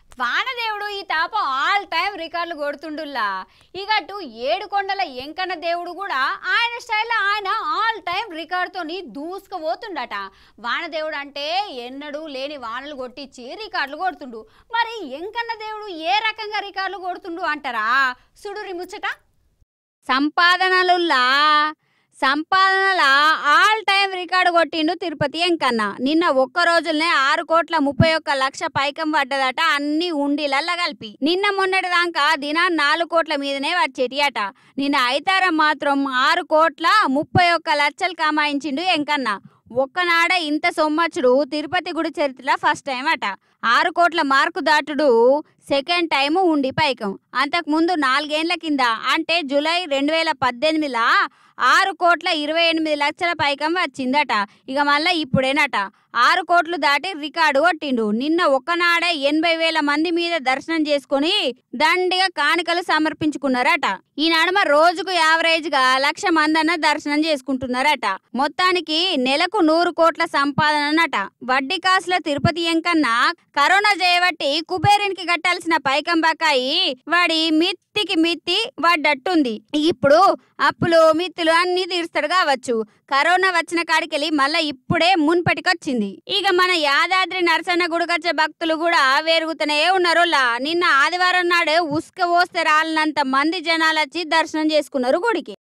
వానదేవుడు ఈ తాప all time రికార్డులు కొడుతుండుల్లా ఇక అటు ఏడు కొండల ఎంకన్న దేవుడు కూడా ఆయన స్టైల్లో ఆయన ఆల్ టైం రికార్డుతోని దూసుకుపోతుండట వానదేవుడు అంటే ఎన్నడూ లేని వానలు కొట్టించి రికార్డులు కొడుతుండు మరి ఎంకన్న దేవుడు ఏ రకంగా రికార్డులు కొడుతుండు అంటారా సుడురి ముచ్చట సంపాదనలుల్లా సంపాదనల ఆల్ టైం రికార్డు కొట్టిండు తిరుపతి ఎంకన్న నిన్న ఒక్క రోజులనే ఆరు కోట్ల ముప్పై ఒక్క లక్ష పైకం పడ్డదట అన్ని ఉండిలల్ల కలిపి నిన్న మొన్నటి దాకా దినా నాలుగు కోట్ల మీదనే వచ్చేటి అట నిన్న ఐతారం మాత్రం ఆరు కోట్ల ముప్పై ఒక్క లక్షలు కమాయించిండు ఎంకన్న ఒక్కనాడ ఇంత సొమ్మచ్చుడు తిరుపతి గుడి చరిత్రలో ఫస్ట్ టైం అట ఆరు కోట్ల మార్కు దాటుడు సెకండ్ టైం ఉండి పైకం అంతకు ముందు నాలుగేండ్ల కింద అంటే జూలై రెండు వేల పద్దెనిమిదిలా ఆరు కోట్ల ఇరవై ఎనిమిది లక్షల పైకం వచ్చిందట ఇక మళ్ళా ఇప్పుడేనట ఆరు కోట్లు దాటి రికార్డు కొట్టిండు నిన్న ఒక్కనాడే ఎనభై వేల మంది మీద దర్శనం చేసుకుని దండిగా కానుకలు సమర్పించుకున్నారట ఈ నడుమ రోజుకు యావరేజ్ గా లక్ష మంది అన్న దర్శనం చేసుకుంటున్నారట మొత్తానికి నెలకు నూరు కోట్ల సంపాదనట వడ్డీ కాసుల తిరుపతి ఎంకన్నా కరోనా చేయబట్టి కుబేరునికి కట్టాల్సిన పైకం బకాయి వాడి మిత్తికి మిత్తి పడ్డట్టుంది ఇప్పుడు అప్పులు మిత్తులు అన్ని తీరుస్తాడు కావచ్చు కరోనా వచ్చిన కాడికెళ్ళి మళ్ళా ఇప్పుడే మున్పటికొచ్చింది ఇక మన యాదాద్రి నరసన్న గుడికొచ్చే భక్తులు కూడా వేరుగుతూనే ఉన్నారు లా. నిన్న ఆదివారం నాడు ఉసుక పోస్తే రాలినంత మంది జనాలు వచ్చి దర్శనం చేసుకున్నారు గుడికి